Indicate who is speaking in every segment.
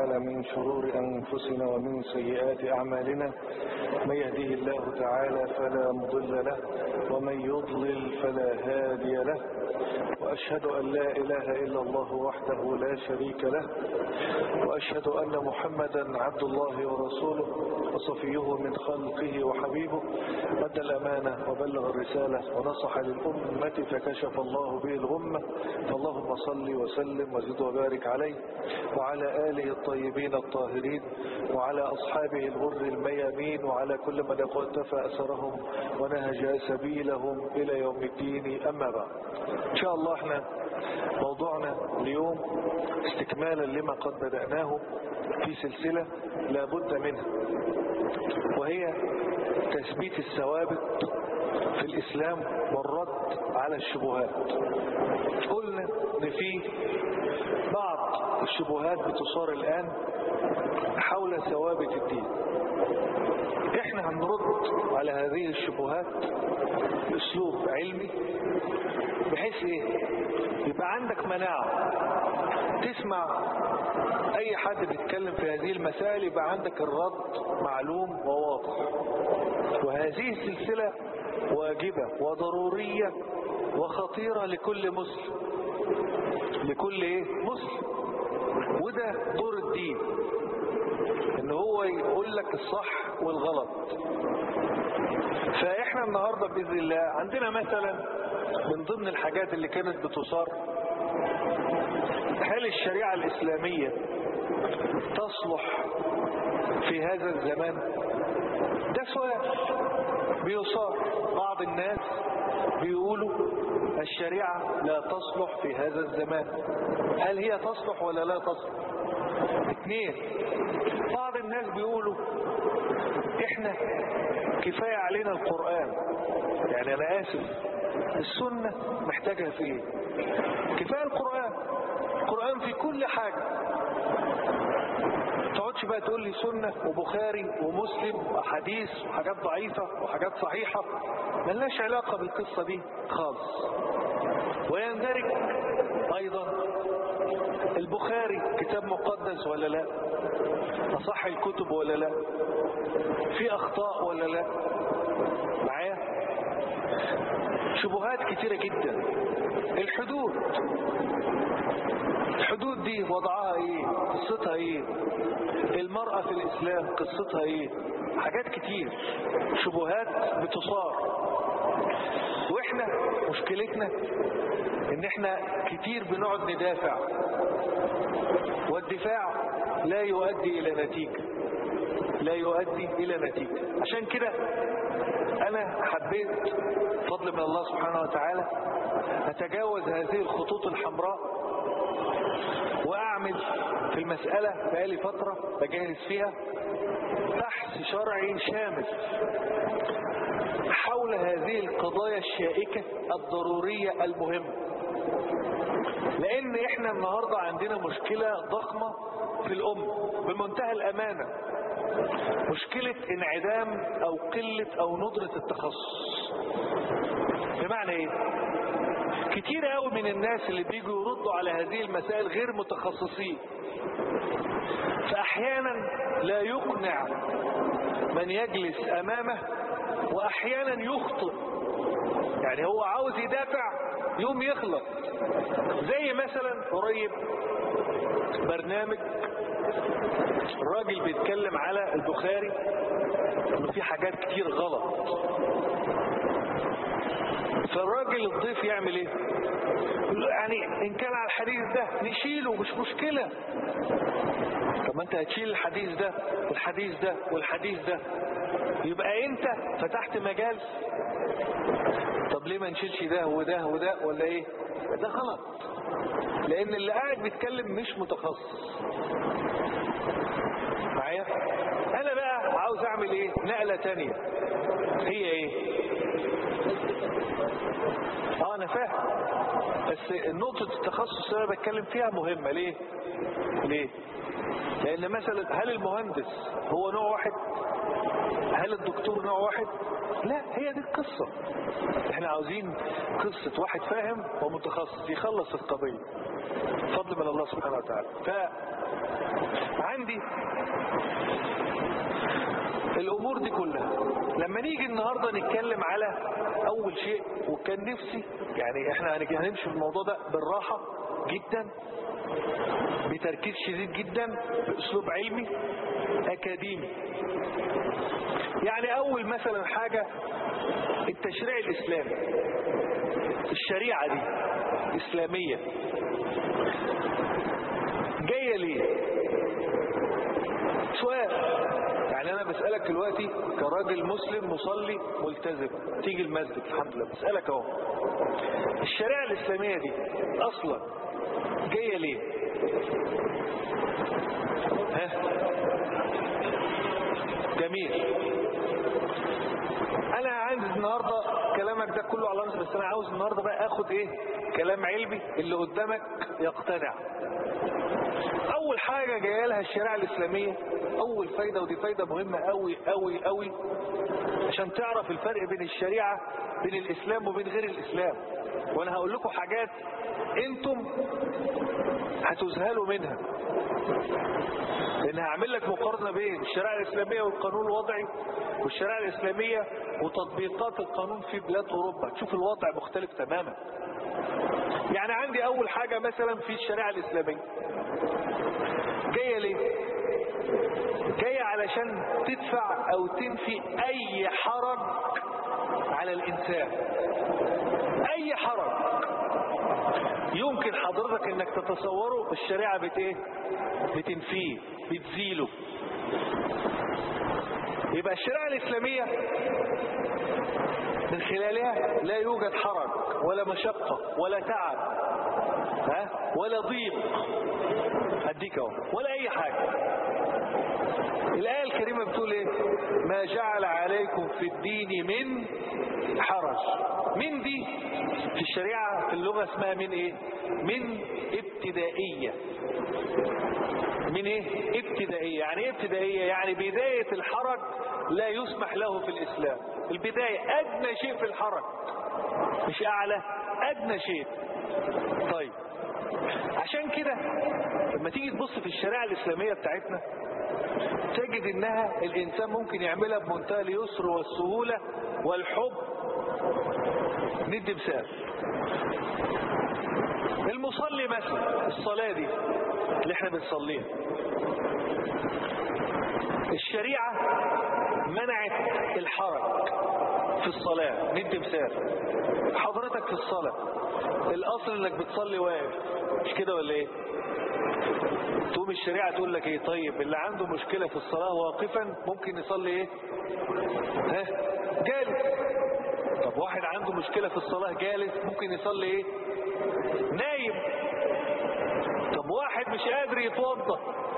Speaker 1: تعالى من شرور أنفسنا ومن سيئات أعمالنا من يهديه الله تعالى فلا مضل له ومن يضلل فلا هادي له وأشهد أن لا إله إلا الله وحده لا شريك له وأشهد أن محمدا عبد الله ورسوله وصفيه من خلقه وحبيبه مد الأمانة وبلغ الرسالة ونصح للأمة فكشف الله به الغمة فاللهم صل وسلم وزد وبارك عليه وعلى آله الطيبين الطاهرين وعلى أصحابه الغر الميامين وعلى كل من اقتفى أثرهم ونهج سبيلهم إلى يوم الدين أما بعد إن شاء الله احنا موضوعنا اليوم استكمالا لما قد بدأناه في سلسلة لابد منها وهي تثبيت الثوابت في الإسلام والرد على الشبهات قلنا ان في بعض الشبهات بتصار الآن حول ثوابت الدين احنا هنرد على هذه الشبهات باسلوب علمي بحيث ايه يبقى عندك مناعة تسمع اي حد بيتكلم في هذه المسائل يبقى عندك الرد معلوم وواضح وهذه السلسلة واجبة وضرورية وخطيرة لكل مسلم لكل ايه مسلم وده دور الدين ان هو يقول لك الصح والغلط فاحنا النهاردة بإذن الله عندنا مثلا من ضمن الحاجات اللي كانت بتصار هل الشريعة الإسلامية تصلح في هذا الزمان ده سؤال بيصار بعض الناس بيقولوا الشريعة لا تصلح في هذا الزمان هل هي تصلح ولا لا تصلح اثنين بعض الناس بيقولوا احنا كفاية علينا القرآن يعني انا اسف السنة محتاجها في ايه كفاية القرآن القرآن في كل حاجة تقعدش بقى تقول لي سنة وبخاري ومسلم وحديث وحاجات ضعيفة وحاجات صحيحة ملناش علاقة بالقصة دي خالص ويندرج ايضا البخاري كتاب مقدس ولا لا اصح الكتب ولا لا في اخطاء ولا لا معايا شبهات كتيرة جدا الحدود الحدود دي وضعها ايه قصتها ايه المرأة في الاسلام قصتها ايه حاجات كتير شبهات بتصار واحنا مشكلتنا ان احنا كتير بنقعد ندافع والدفاع لا يؤدي الى نتيجة لا يؤدي الى نتيجة عشان كده انا حبيت فضل من الله سبحانه وتعالى اتجاوز هذه الخطوط الحمراء واعمل في المسألة بقالي فترة بجهز فيها بحث شرعي شامل حول هذه القضايا الشائكة الضرورية المهمة لان احنا النهاردة عندنا مشكلة ضخمة في الأمة بمنتهى الأمانة مشكلة انعدام أو قلة أو ندرة التخصص بمعنى ايه كتير قوي من الناس اللي بيجوا يردوا على هذه المسائل غير متخصصين فأحيانا لا يقنع من يجلس أمامه وأحيانا يخطئ يعني هو عاوز يدافع يوم يخلط زي مثلا قريب برنامج الراجل بيتكلم على البخاري انه في حاجات كتير غلط فالراجل الضيف يعمل ايه يعني ان كان على الحديث ده نشيله مش مشكلة طب ما انت هتشيل الحديث ده والحديث ده والحديث ده يبقى انت فتحت مجال طب ليه ما نشيلش ده وده وده ولا ايه ده غلط لان اللي قاعد بيتكلم مش متخصص معايا انا بقى عاوز اعمل ايه نقلة تانية هي ايه اه انا فاهم بس نقطة التخصص اللي انا بتكلم فيها مهمة ليه ليه لان مثلا هل المهندس هو نوع واحد هل الدكتور نوع واحد لا هي دي القصة احنا عاوزين قصة واحد فاهم ومتخصص يخلص القضية فضل من الله سبحانه وتعالى فعندي الامور دي كلها لما نيجي النهاردة نتكلم على اول شيء وكان نفسي يعني احنا هنمشي في الموضوع ده بالراحة جدا بتركيز شديد جدا باسلوب علمي اكاديمي يعني اول مثلا حاجة التشريع الاسلامي الشريعة دي اسلامية جاية ليه سؤال يعني انا بسألك دلوقتي كراجل مسلم مصلي ملتزم تيجي المسجد الحمد لله بسألك اهو الشريعة الاسلامية دي اصلا جاية ليه ها جميل انا عايز النهاردة كلامك ده كله على رأسي بس انا عاوز النهاردة بقى اخد ايه كلام علمي اللي قدامك يقتنع اول حاجة جايه لها الشريعة الاسلامية اول فايدة ودي فايدة مهمة قوي قوي قوي عشان تعرف الفرق بين الشريعة بين الاسلام وبين غير الاسلام وانا هقول لكم حاجات انتم هتذهلوا منها لان هعمل لك مقارنة بين الشريعة الاسلامية والقانون الوضعي والشريعة الاسلامية وتطبيقات القانون في بلاد اوروبا تشوف الوضع مختلف تماما يعني عندي اول حاجة مثلا في الشريعة الاسلامية جاية ليه جاية علشان تدفع او تنفي اي حرج على الانسان اي حرج يمكن حضرتك انك تتصوره الشريعة بت ايه بتنفيه بتزيله يبقى الشريعة الاسلامية من خلالها لا يوجد حرج ولا مشقة ولا تعب ها ولا ضيق هديك اهو ولا اي حاجة الآية الكريمة بتقول ايه ما جعل عليكم في الدين من حرج من دي في الشريعة في اللغة اسمها من ايه من ابتدائية من ايه ابتدائية يعني ايه ابتدائية يعني بداية الحرج لا يسمح له في الاسلام البداية ادنى شيء في الحرج مش اعلى ادنى شيء طيب عشان كده لما تيجي تبص في الشريعة الاسلامية بتاعتنا تجد انها الانسان ممكن يعملها بمنتهى اليسر والسهولة والحب ندي مثال المصلي مثلا الصلاة دي اللي احنا بنصليها الشريعة منعت الحرج في الصلاة ندي مثال حضرتك في الصلاة الاصل انك بتصلي واقف مش كده ولا ايه تقوم الشريعة تقول لك ايه طيب اللي عنده مشكلة في الصلاة واقفا ممكن يصلي ايه ها جالس طب واحد عنده مشكلة في الصلاة جالس ممكن يصلي ايه نايم طب واحد مش قادر يتوضا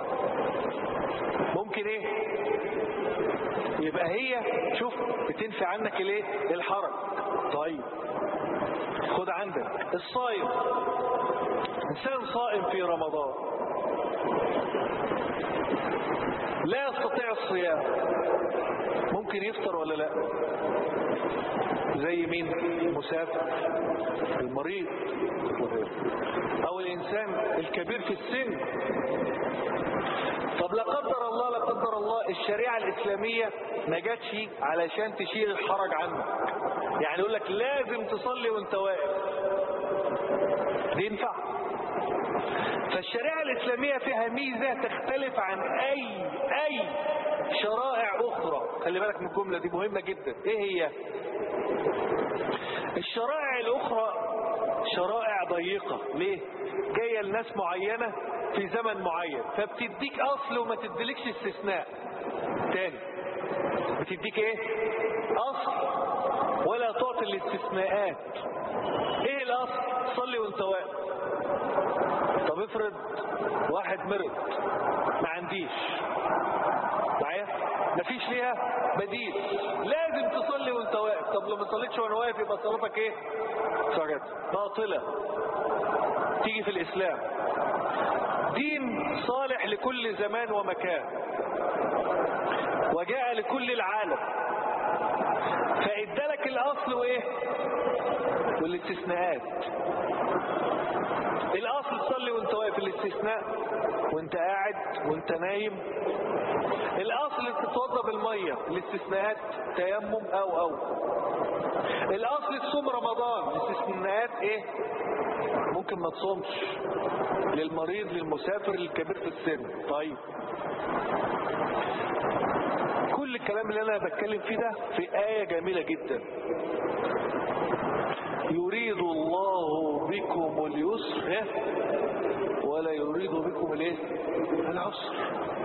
Speaker 1: ممكن ايه يبقى هي شوف بتنفي عنك الايه الحرج طيب خد عندك الصائم انسان صائم في رمضان لا يستطيع الصيام ممكن يفطر ولا لا زي مين مسافر المريض او الانسان الكبير في السن طب لا قدر الله لا قدر الله الشريعة الاسلامية ما جاتش علشان تشيل الحرج عنك يعني يقول لك لازم تصلي وانت واقف دي ينفع فالشريعة الاسلامية فيها ميزة تختلف عن اي اي شرائع اخرى خلي بالك من الجملة دي مهمة جدا ايه هي الشرائع الاخرى شرائع ضيقة ليه جاية لناس معينة في زمن معين فبتديك اصل وما تديلكش استثناء تاني بتديك ايه اصل ولا تعطي الاستثناءات ايه الاصل صلي وانت واقف طب افرض واحد مرض ما عنديش معايا مفيش ليها بديل لازم تصلي وانت واقف طب طب لو ما صليتش وانا واقف يبقى صلاتك ايه سجد باطلة تيجي في الاسلام دين صالح لكل زمان ومكان وجاء لكل العالم فادالك الاصل وايه والاستثناءات الاصل تصلي وانت واقف الاستثناء وانت قاعد وانت نايم الاصل تتوضا بالميه الاستثناءات تيمم او او الاصل تصوم رمضان الاستثناءات ايه ممكن ما تصومش للمريض للمسافر للكبير في السن طيب كل الكلام اللي انا بتكلم فيه ده في آية جميلة جدا يريد الله بكم اليسر ولا يريد بكم الايه العسر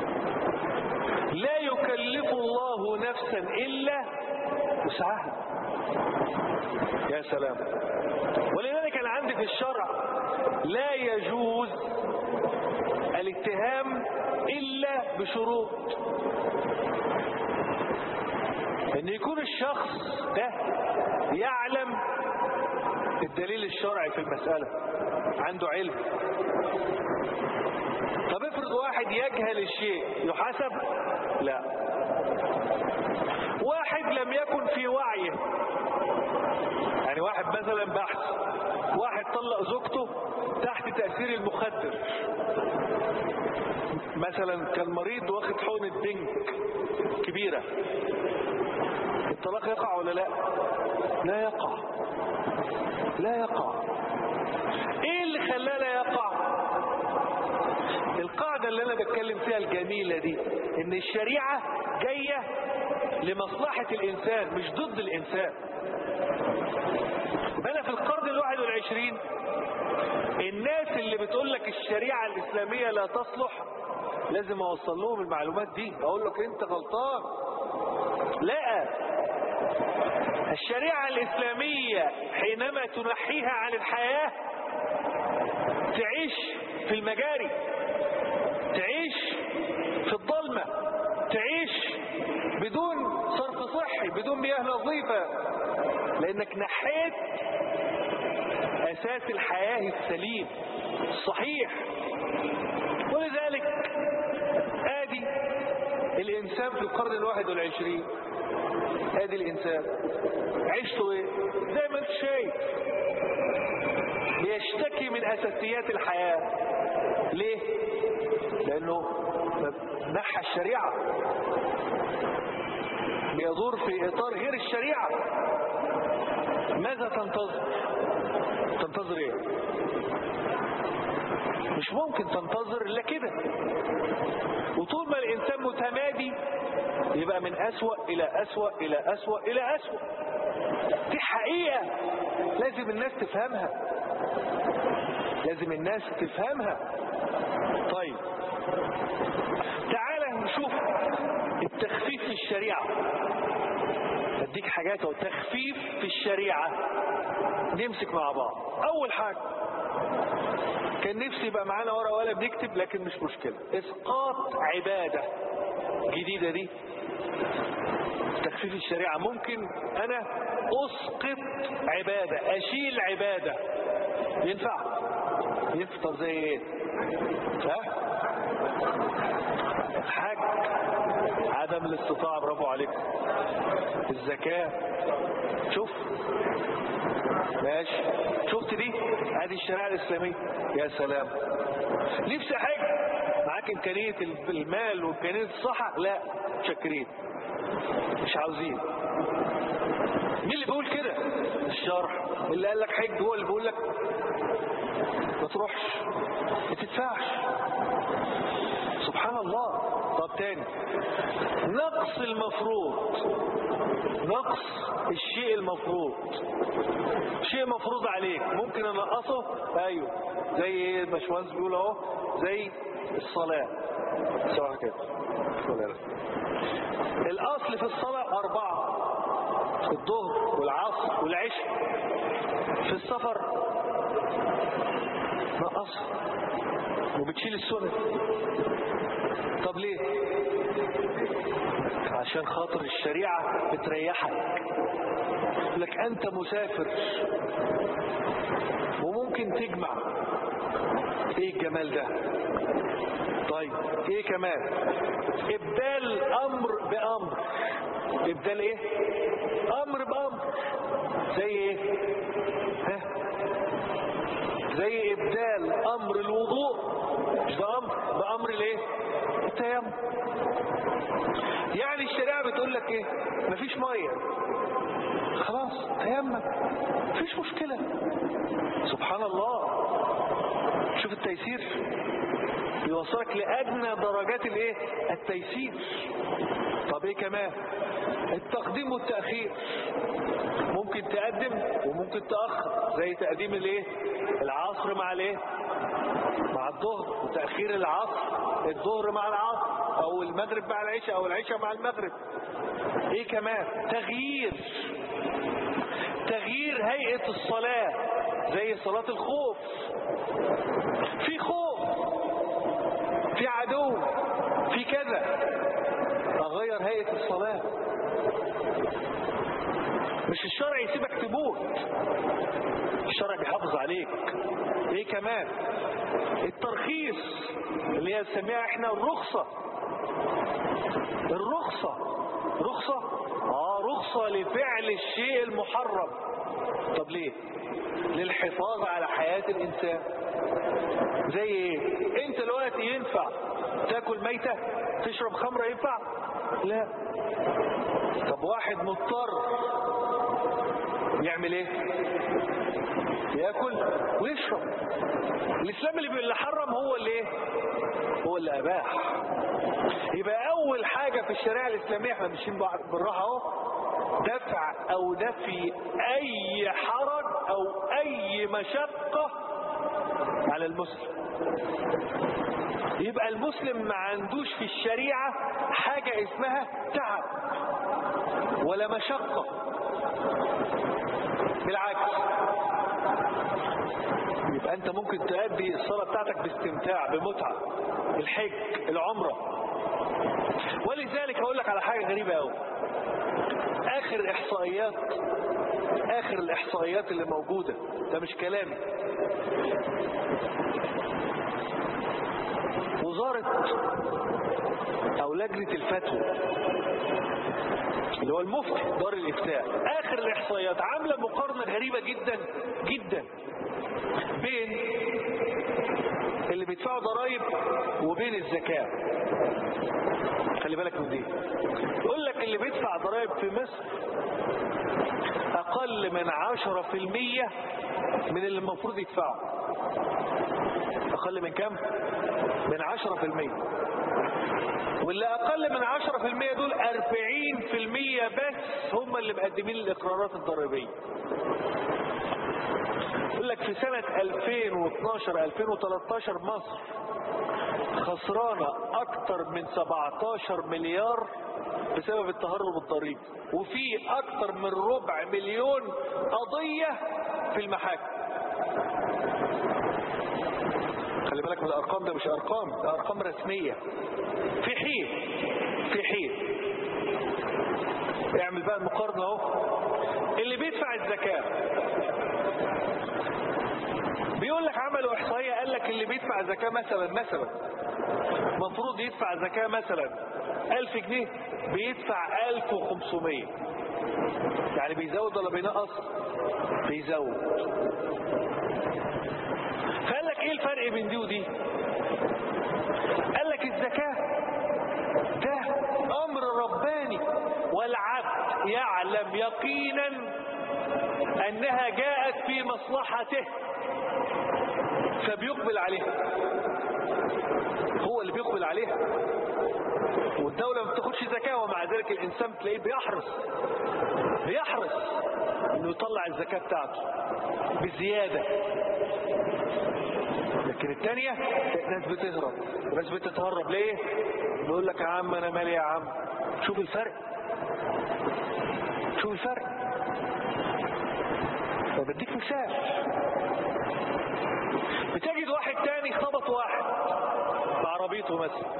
Speaker 1: لا يكلف الله نفسا الا وسعها يا سلام ولذلك انا عندي في الشرع لا يجوز الاتهام الا بشروط ان يكون الشخص ده يعلم الدليل الشرعي في المسألة عنده علم طب افرض واحد يجهل الشيء يحاسب لا واحد لم يكن في وعيه يعني واحد مثلا بحث واحد طلق زوجته تحت تأثير المخدر مثلا كان مريض واخد حقنة بنك كبيرة الطلاق يقع ولا لا لا يقع لا يقع ايه اللي خلاه لا يقع القاعدة اللي انا بتكلم فيها الجميلة دي ان الشريعة جاية لمصلحة الانسان مش ضد الانسان انا في القرن الواحد والعشرين الناس اللي بتقول لك الشريعة الاسلامية لا تصلح لازم اوصل لهم المعلومات دي اقول لك انت غلطان لا الشريعة الإسلامية حينما تنحيها عن الحياة تعيش في المجاري تعيش في الظلمة تعيش بدون صرف صحي بدون مياه نظيفة لأنك نحيت أساس الحياة السليم الصحيح ولذلك آدي الإنسان في القرن الواحد والعشرين ادي الانسان عيشته ايه زي ما انت شايف بيشتكي من اساسيات الحياة ليه لانه نحى الشريعة بيدور في اطار غير الشريعة ماذا تنتظر تنتظر ايه مش ممكن تنتظر الا كده وطول ما الانسان متمادي يبقى من أسوأ إلى أسوأ إلى أسوأ إلى أسوأ دي حقيقة لازم الناس تفهمها لازم الناس تفهمها طيب تعال نشوف التخفيف في الشريعة اديك حاجات او تخفيف في الشريعة نمسك مع بعض اول حاجة كان نفسي يبقى معانا ورقة ولا بنكتب لكن مش مشكلة اسقاط عبادة جديدة دي تخفيف الشريعة ممكن انا اسقط عبادة اشيل عبادة ينفع يفطر زي ايه ها حج عدم الاستطاعة برافو عليك الزكاة شوف ماشي شفت دي هذه الشريعة الإسلامية يا سلام نفسي حج معاك إمكانية المال وإمكانية الصحة لا شاكرين مش عاوزين مين اللي بيقول كده الشرح اللي قال لك حج هو اللي بيقول لك ما تروحش ما تدفعش سبحان الله طب تاني نقص المفروض نقص الشيء المفروض شيء مفروض عليك ممكن انقصه ايوه زي ايه الباشمهندس بيقول اهو زي الصلاه صح كده ولا لا الاصل في الصلاه اربعه الظهر والعصر والعشاء في السفر نقصها وبتشيل السنن طب ليه عشان خاطر الشريعة بتريحك لك انت مسافر وممكن تجمع ايه الجمال ده طيب ايه كمان ابدال امر بامر ابدال ايه امر بامر زي ايه ها زي ابدال امر الوضوء مش ده امر بامر الايه التيمم يعني الشريعه بتقول لك ايه مفيش ميه خلاص تيمم مفيش مشكله سبحان الله شوف التيسير بيوصلك لأدنى درجات الايه التيسير طب ايه كمان التقديم والتأخير ممكن تقدم وممكن تأخر زي تقديم الايه العصر مع الايه مع الظهر وتأخير العصر الظهر مع العصر او المغرب مع العشاء او العشاء مع المغرب ايه كمان تغيير تغيير هيئة الصلاة زي صلاة الخوف في خوف في عدو في كذا اغير هيئة الصلاة مش الشرع يسيبك تموت الشرع بيحافظ عليك ايه كمان الترخيص اللي هي نسميها احنا الرخصة الرخصة رخصة اه رخصة لفعل الشيء المحرم طب ليه للحفاظ على حياة الانسان زي ايه انت دلوقتي ينفع تاكل ميتة تشرب خمرة ينفع لا طب واحد مضطر يعمل ايه ياكل ويشرب الاسلام اللي اللي حرم هو اللي ايه هو اللي اباح يبقى اول حاجة في الشريعة الاسلامية احنا ماشيين بالراحة اهو دفع او دفي اي حرج او اي مشقة على المسلم يبقى المسلم ما عندوش في الشريعة حاجة اسمها تعب ولا مشقة بالعكس يبقى انت ممكن تأدي الصلاة بتاعتك باستمتاع بمتعة الحج العمرة ولذلك هقول لك على حاجة غريبة قوي اخر احصائيات اخر الاحصائيات اللي موجودة ده مش كلامي وزارة او لجنة الفتوى اللي هو المفتي دار الافتاء اخر الاحصائيات عاملة مقارنة غريبة جدا جدا بين اللي بيدفعوا ضرائب وبين الزكاة خلي بالك من دي يقول لك اللي بيدفع ضرائب في مصر اقل من عشرة في المية من اللي المفروض يدفعه اقل من كم من عشرة في المية واللي اقل من عشرة في المية دول اربعين في المية بس هم اللي مقدمين الاقرارات الضريبية يقول لك في سنة 2012 2013 مصر خسرانة اكتر من 17 مليار بسبب التهرب الضريبي وفي اكتر من ربع مليون قضية في المحاكم خلي بالك من الارقام ده مش ارقام ده ارقام رسمية في حين في حين اعمل بقى المقارنة اهو اللي بيدفع الزكاة بيقول لك عملوا احصائية قال لك اللي بيدفع زكاة مثلا مثلا مفروض يدفع زكاة مثلا 1000 جنيه بيدفع 1500 يعني بيزود ولا بينقص بيزود فقال لك ايه الفرق بين دي ودي قال لك الزكاة ده امر رباني والعبد يعلم يقينا انها جاءت في مصلحته فبيقبل عليها هو اللي بيقبل عليها والدولة ما بتاخدش زكاة ومع ذلك الإنسان تلاقيه بيحرص بيحرص إنه يطلع الزكاة بتاعته بزيادة لكن الثانية ناس بتهرب ناس بتتهرب ليه؟ بيقول لك يا عم أنا مالي يا عم شوف الفرق شوف الفرق بديك مثال بتجد واحد تاني خبط واحد بعربيته مثلا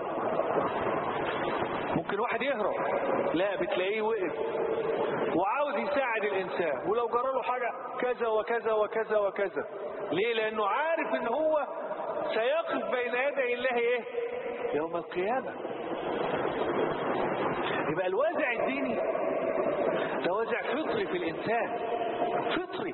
Speaker 1: ممكن واحد يهرب لا بتلاقيه وقف وعاوز يساعد الإنسان ولو جرى له حاجة كذا وكذا وكذا وكذا ليه لأنه عارف ان هو سيقف بين يدي الله ايه يوم القيامة يبقى الوازع الديني ده وازع فطري في الإنسان فطري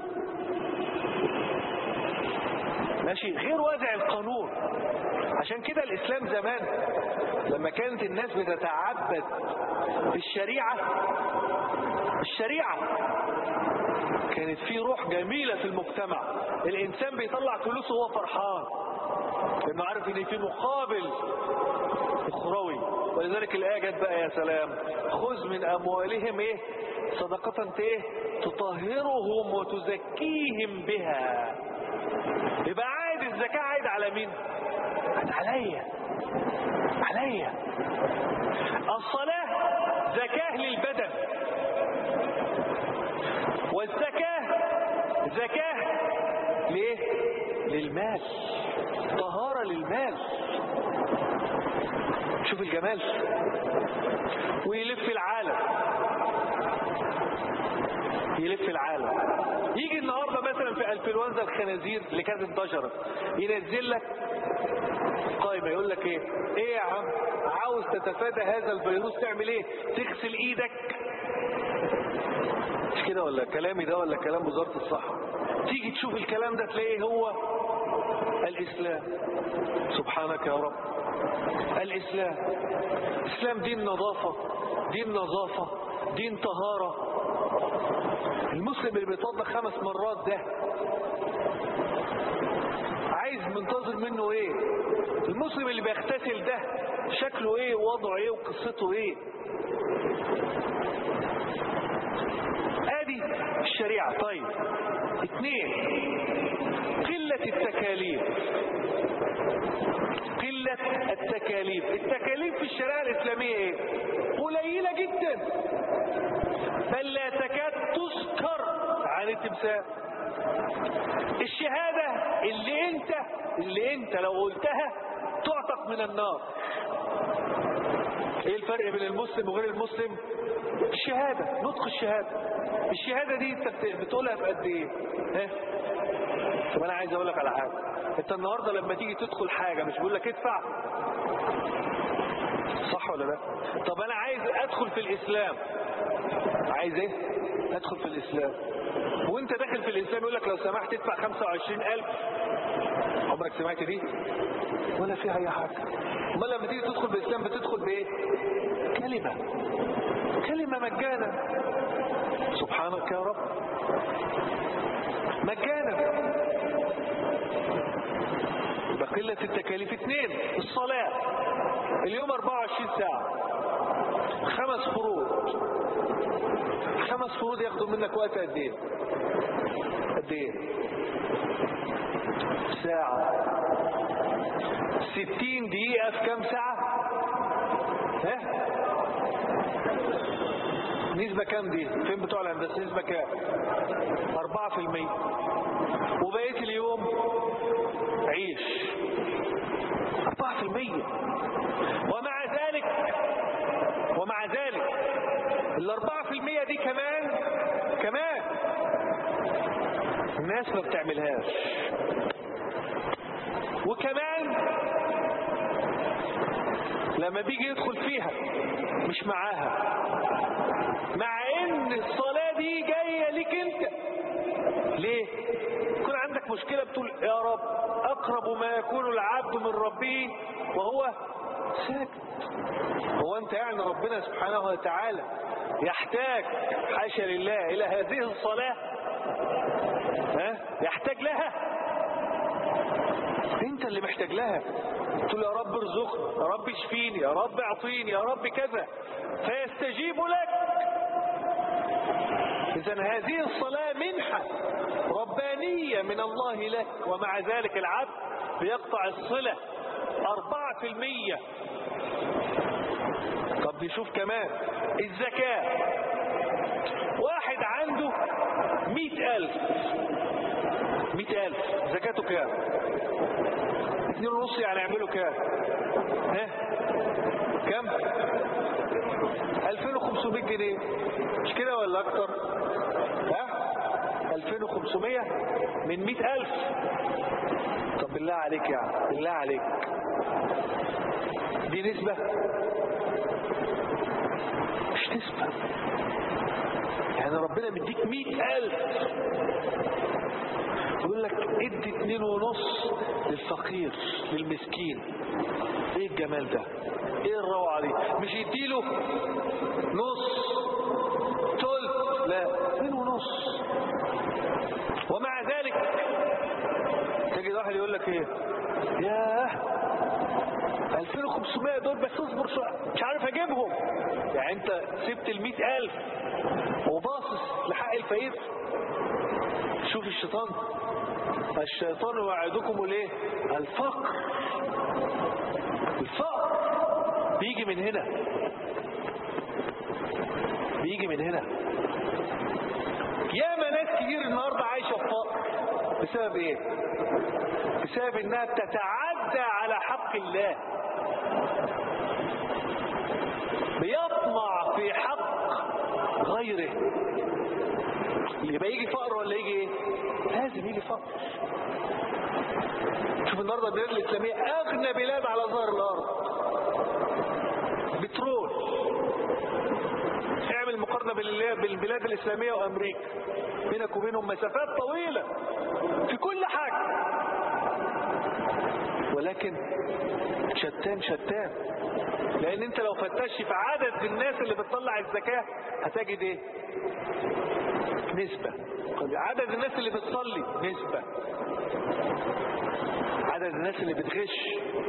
Speaker 1: ماشي غير وازع القانون عشان كده الإسلام زمان لما كانت الناس بتتعبد بالشريعة الشريعة كانت في روح جميلة في المجتمع الإنسان بيطلع فلوسه وهو فرحان لأنه عارف إن في مقابل أخروي ولذلك الآية جت بقى يا سلام خذ من أموالهم إيه صدقة إيه تطهرهم وتزكيهم بها يبقى عائد الزكاة عائد على مين عائد عليا عليا الصلاة زكاة للبدن والزكاة زكاة ليه للمال طهارة للمال شوف الجمال ويلف العالم يلف العالم يجي النهارده مثلا في انفلونزا الخنازير اللي كانت انتشرت ينزل لك قائمه يقول لك ايه ايه يا عم عاوز تتفادى هذا الفيروس تعمل ايه تغسل ايدك مش كده ولا كلامي ده ولا كلام وزاره الصحه تيجي تشوف الكلام ده تلاقيه هو الاسلام سبحانك يا رب الاسلام الاسلام دين نظافه دين نظافه دين طهاره المسلم اللي بيتوضا خمس مرات ده عايز منتظر منه ايه المسلم اللي بيغتسل ده شكله ايه ووضعه ايه وقصته ايه ادي الشريعة طيب اثنين قلة التكاليف قلة التكاليف التكاليف في الشريعة الإسلامية ايه قليلة جدا بل لا تكاد تذكر عن التمثال الشهادة اللي انت اللي انت لو قلتها تعتق من النار ايه الفرق بين المسلم وغير المسلم الشهادة نطق الشهادة الشهادة دي انت بتقولها في قد ايه ها طب انا عايز اقول لك على حاجة انت النهاردة لما تيجي تدخل حاجة مش بقول لك ادفع صح ولا لا طب انا عايز ادخل في الاسلام عايز ايه ادخل في الاسلام وانت داخل في الاسلام يقول لك لو سمحت ادفع 25000 عمرك سمعت دي ولا فيها اي حاجه امال لما تيجي تدخل بالاسلام بتدخل بايه كلمه كلمه مجانا سبحانك يا رب مجانا يبقى قله التكاليف اثنين الصلاه اليوم 24 ساعه خمس فروض خمس فروض ياخدوا منك وقت قد ايه قد ايه ساعة ستين دقيقة في كام ساعة ها نسبة كام دي فين بتوع الهندسة نسبة كام أربعة في المية وبقية اليوم عيش أربعة في المية ومع ذلك ومع ذلك الأربعة في المية دي كمان كمان الناس ما بتعملهاش وكمان لما بيجي يدخل فيها مش معاها مع ان الصلاة دي جاية ليك انت ليه يكون عندك مشكلة بتقول يا رب اقرب ما يكون العبد من ربه وهو ساكت هو انت يعني ربنا سبحانه وتعالى يحتاج حاشا لله الى هذه الصلاة ها يحتاج لها انت اللي محتاج لها تقول يا رب ارزقني يا رب اشفيني يا رب اعطيني يا رب كذا فيستجيب لك اذا هذه الصلاة منحة ربانية من الله لك ومع ذلك العبد بيقطع الصلة أربعة في المية طب نشوف كمان الزكاة واحد عنده مئة ألف مئة ألف زكاته كام اتنين ونص يعني يعملوا كام ها كام 2500 جنيه مش كده ولا اكتر ها 2500 من 100000 طب بالله عليك يا عم بالله عليك دي نسبة مش نسبة يعني ربنا مديك مئة ألف يقول لك ادي اتنين ونص للفقير للمسكين ايه الجمال ده ايه الروعة دي مش يديله نص تلت لا اتنين ونص ومع ذلك تجد واحد يقول لك ايه ياه 2500 دول بس اصبر شويه مش عارف اجيبهم يعني انت سبت ال 100000 وباصص لحق الفقير شوف الشيطان الشيطان يوعدكم الايه الفقر الفقر بيجي من هنا بيجي من هنا ياما ناس كتير النهارده عايشه في فقر بسبب ايه بسبب انها بتتعدى على حق الله بيطمع في حق غيره يبقى يجي فقر ولا يجي ايه لازم يجي فقر شوف النهارده البلاد الاسلاميه اغنى بلاد على ظهر الارض بترول اعمل مقارنه بال- بالبلاد الاسلاميه وامريكا بينك وبينهم مسافات طويله في كل حاجه ولكن شتان شتان لان انت لو فتشت في عدد الناس اللي بتطلع الزكاه هتجد ايه نسبه عدد الناس اللي بتصلي نسبه عدد الناس اللي بتغش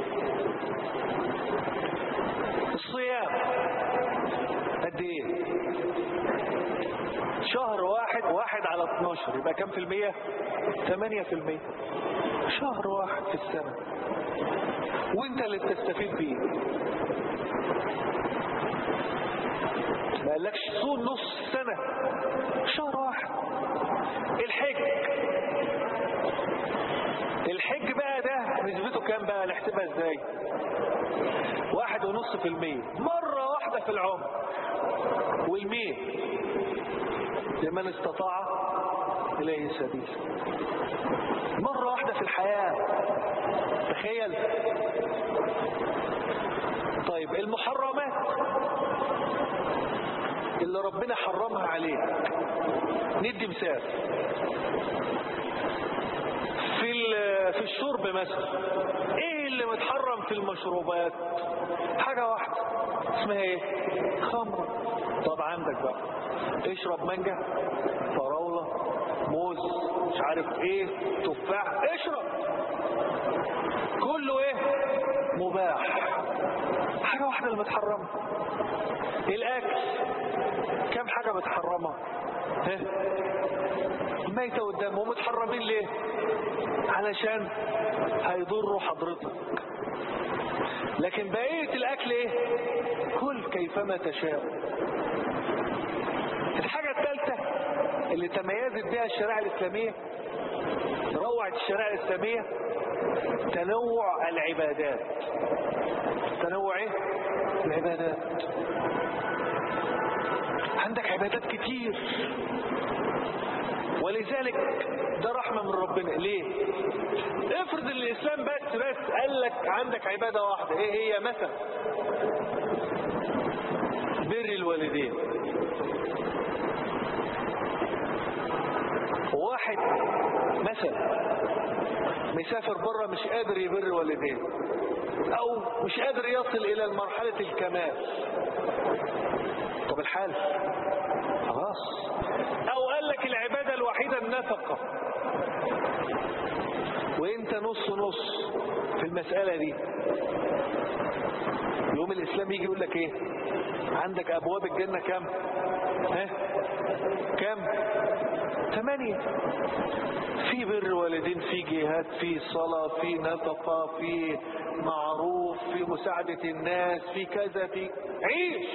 Speaker 1: الصيام قد ايه شهر واحد واحد على 12 يبقى كم في المية 8 في المية شهر واحد في السنة وانت اللي بتستفيد بيه ما قالكش صوم نص سنة شهر واحد الحج الحج بقى ده نسبته كام بقى نحسبها ازاي واحد ونص في المية مرة واحدة في العمر والمية لمن استطاع إليه سبيل مرة واحدة في الحياة تخيل طيب المحرمات اللي ربنا حرمها عليك ندي مثال في ال- في الشرب مثلا ايه اللي متحرم في المشروبات حاجة واحدة اسمها ايه خمر طب عندك بقى اشرب مانجا فراولة موز مش عارف ايه تفاح اشرب كله ايه مباح حاجة واحدة اللي متحرمة الاكل كم حاجة متحرمة ها الميتة والدم ومتحرمين ليه علشان هيضروا حضرتك لكن بقية الاكل ايه كل كيفما تشاء الحاجة الثالثة اللي تميزت بها الشريعة الإسلامية روعت الشريعة الإسلامية تنوع العبادات تنوع ايه العبادات عندك عبادات كتير ولذلك ده رحمة من ربنا ليه افرض ان الاسلام بس بس قال لك عندك عبادة واحدة ايه هي مثلا بر الوالدين واحد مثلا مسافر بره مش قادر يبر والديه او مش قادر يصل الى مرحلة الكمال طب الحال خلاص او قال لك العبادة الوحيدة النفقة وانت نص نص في المسألة دي يوم الاسلام يجي يقول لك ايه عندك ابواب الجنة كم ها كم ثمانية في بر والدين في جهاد في صلاة في نفقة في معروف في مساعدة الناس في كذا في عيش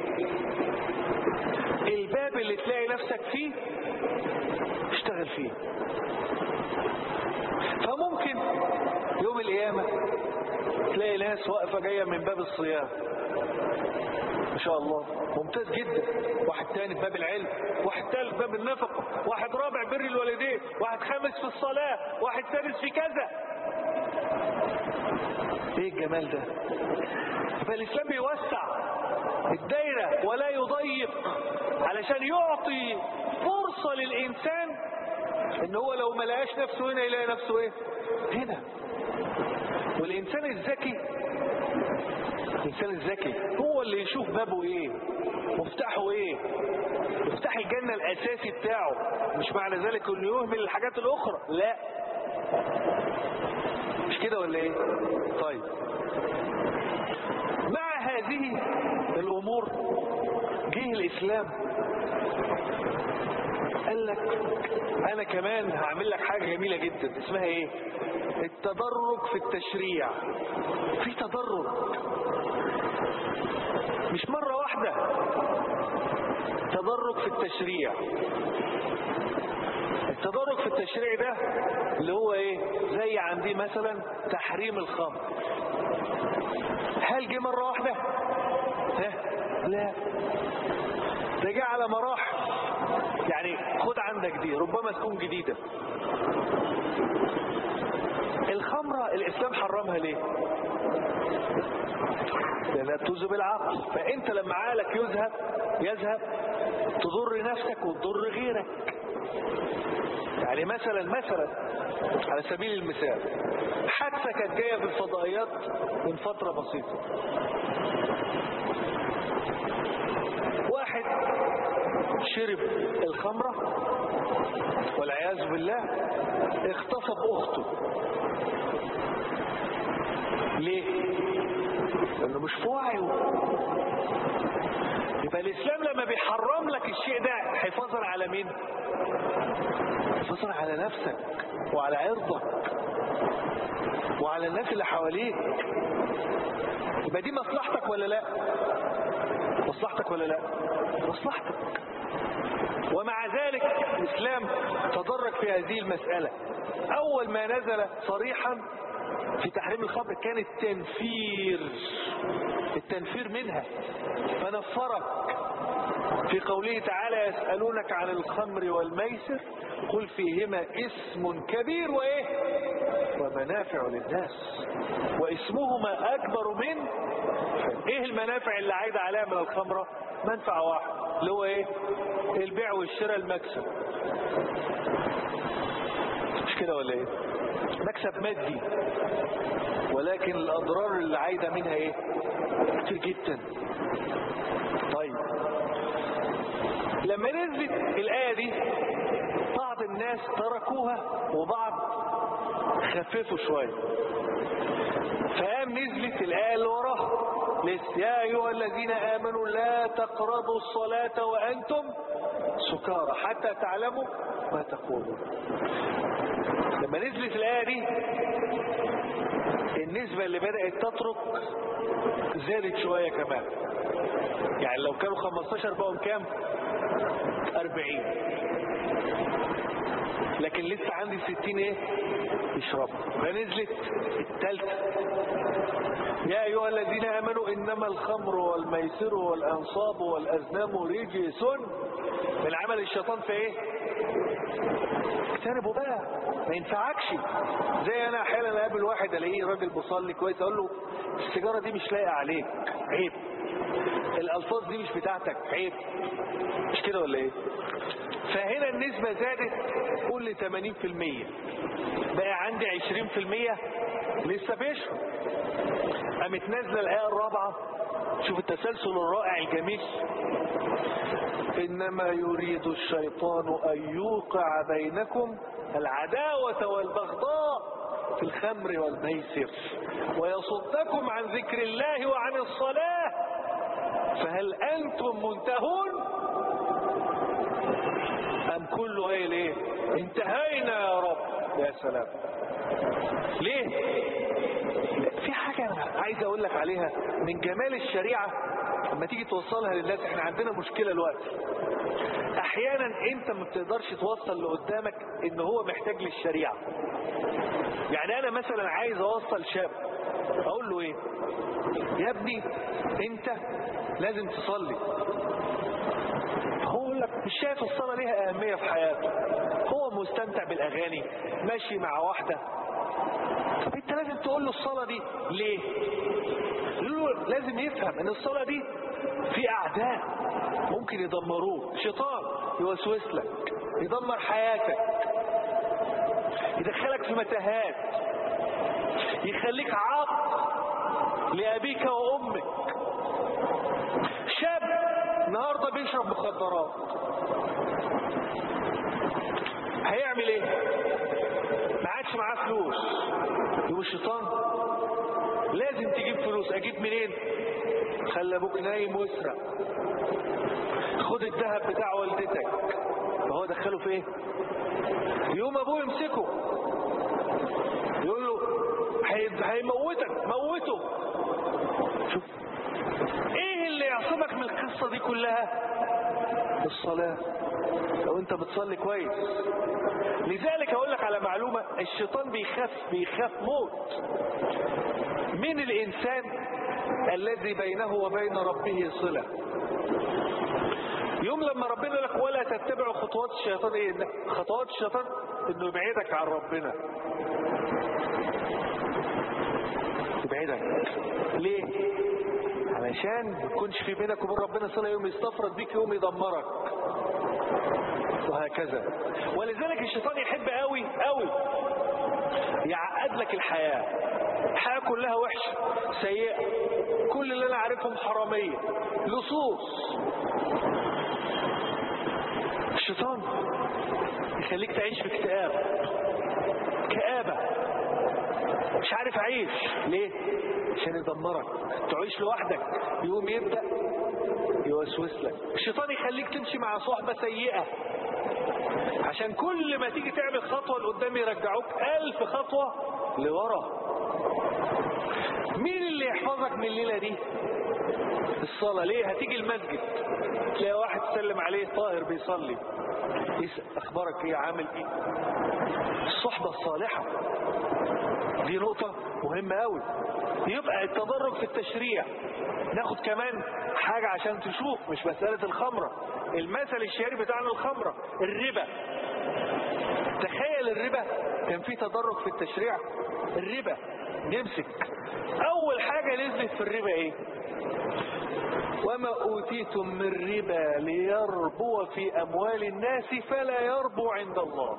Speaker 1: الباب اللي تلاقي نفسك فيه اشتغل فيه فممكن يوم القيامة القيامة تلاقي ناس واقفة جاية من باب الصيام ما شاء الله ممتاز جدا واحد تاني في باب العلم واحد ثالث في باب النفقة واحد رابع بر الوالدين واحد خامس في الصلاة واحد سادس في كذا ايه الجمال ده فالاسلام بيوسع الدايرة ولا يضيق علشان يعطي فرصة للإنسان ان هو لو ما لقاش نفسه هنا يلاقي نفسه ايه هنا والإنسان الذكي الإنسان الذكي هو اللي يشوف بابه ايه مفتاحه ايه مفتاح الجنة الأساسي بتاعه مش معنى ذلك انه يهمل الحاجات الأخرى لا مش كده ولا ايه طيب مع هذه الأمور جه الإسلام قال لك أنا كمان هعمل لك حاجة جميلة جدا اسمها إيه التدرج في التشريع في تدرج مش مرة واحدة تدرج في التشريع التدرج في التشريع ده اللي هو ايه زي عندي مثلا تحريم الخمر هل جه مرة واحدة ها لا ده جه على مراحل يعني خد عندك دي ربما تكون جديدة الخمرة الإسلام حرمها ليه لأنها تذهب العقل فأنت لما عقلك يذهب يذهب تضر نفسك وتضر غيرك يعني مثلا مثلا على سبيل المثال حادثة كانت جاية في الفضائيات من فترة بسيطة واحد شرب الخمرة والعياذ بالله اغتصب اخته ليه لانه مش في وعيه يبقى الاسلام لما بيحرم لك الشيء ده حفاظا على مين حفاظا على نفسك وعلى عرضك وعلى الناس اللي حواليك يبقى دي مصلحتك ولا لا مصلحتك ولا لا مصلحتك ومع ذلك الإسلام تدرج في هذه المسألة أول ما نزل صريحا في تحريم الخمر كان التنفير التنفير منها فنفرك في قوله تعالى يسألونك عن الخمر والميسر قل فيهما اسم كبير وإيه ومنافع للناس واسمهما أكبر من إيه المنافع اللي عايدة عليها من الخمرة منفعة واحدة اللي هو إيه البيع والشراء المكسب مش كده ولا إيه مكسب مادي ولكن الأضرار اللي عايدة منها إيه كتير جدا طيب لما نزلت الآية دي بعض الناس تركوها وبعض خففوا شوية فقام نزلت الآية اللي وراها لسه يا أيها الذين آمنوا لا تقربوا الصلاة وأنتم سكارى حتى تعلموا ما تقولون لما نزلت الآية دي النسبة اللي بدأت تترك زادت شوية كمان يعني لو كانوا 15 بقوا كام 40 لكن لسه عندي 60 ايه يشربوا فنزلت الثالثة يا أيها الذين آمنوا إنما الخمر والميسر والأنصاب والأزلام رجس من عمل الشيطان في إيه اجتنبوا بقى ما ينفعكش زي أنا أحيانا أقابل واحد ألاقيه راجل بيصلي كويس أقول له السيجارة دي مش لايقة عليك عيب الألفاظ دي مش بتاعتك عيب مش كده ولا إيه فهنا النسبة زادت قول لي 80% بقى عندي 20% لسه بيشرب قامت نازله الآية الرابعة شوف التسلسل الرائع الجميل إنما يريد الشيطان أن يوقع بينكم العداوة والبغضاء في الخمر والميسر ويصدكم عن ذكر الله وعن الصلاة فهل أنتم منتهون أم كله ايه ليه انتهينا يا رب يا سلام ليه في حاجة أنا عايز أقول لك عليها من جمال الشريعة لما تيجي توصلها للناس احنا عندنا مشكلة الوقت احيانا انت ما بتقدرش توصل اللي قدامك ان هو محتاج للشريعة يعني انا مثلا عايز اوصل شاب اقول له ايه يا ابني انت لازم تصلي هو يقول لك مش شايف الصلاة ليها اهمية في حياته هو مستمتع بالاغاني ماشي مع واحدة طب انت لازم تقول له الصلاة دي ليه له لازم يفهم ان الصلاة دي في اعداء ممكن يدمروه شيطان يوسوس لك يدمر حياتك يدخلك في متاهات يخليك عاق لأبيك وأمك شاب النهاردة بيشرب مخدرات هيعمل ايه ما عادش معاه فلوس يبقى الشيطان لازم تجيب فلوس اجيب منين خلي ابوك نايم واسرق خد الذهب بتاع والدتك فهو دخله في ايه يوم ابوه يمسكه يقول له هيموتك موته شوف ايه اللي يعصمك من القصة دي كلها الصلاة لو انت بتصلي كويس لذلك اقول لك على معلومة الشيطان بيخاف بيخاف موت من الانسان الذي بينه وبين ربه صلة يوم لما ربنا يقول لك ولا تتبعوا خطوات الشيطان ايه خطوات الشيطان انه يبعدك عن ربنا يبعدك ليه علشان ما يكونش في بينك وبين ربنا صلة يوم يستفرد بيك يوم يدمرك وهكذا ولذلك الشيطان يحب قوي قوي يعقد لك الحياة الحياة كلها وحشة سيئة كل اللي انا عارفهم حرامية لصوص الشيطان يخليك تعيش في اكتئاب كآبة مش عارف اعيش ليه عشان يدمرك تعيش لوحدك يقوم يبدأ يوسوس لك الشيطان يخليك تمشي مع صحبة سيئة عشان كل ما تيجي تعمل خطوة لقدام يرجعوك ألف خطوة لورا مين اللي يحفظك من الليلة دي الصلاة ليه هتيجي المسجد تلاقي واحد تسلم عليه طاهر بيصلي يسأل اخبارك ايه عامل ايه الصحبة الصالحة دي نقطة مهمة قوي يبقى التدرج في التشريع ناخد كمان حاجة عشان تشوف مش مسألة الخمرة المثل الشهير بتاعنا الخمرة الربا تخيل الربا كان في تدرج في التشريع الربا نمسك اول حاجة نزلت في الربا ايه وما أوتيتم من ربا ليربو في أموال الناس فلا يربو عند الله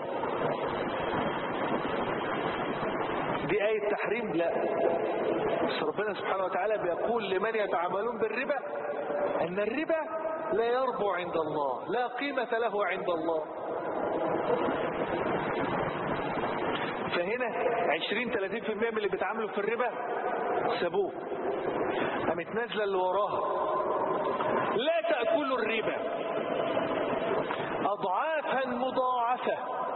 Speaker 1: دي آية تحريم لا بس ربنا سبحانه وتعالى بيقول لمن يتعاملون بالربا أن الربا لا يربو عند الله لا قيمة له عند الله فهنا 20 30% من اللي بيتعاملوا في الربا سابوه قامت نازله اللي وراها لا تاكلوا الربا اضعافا مضاعفه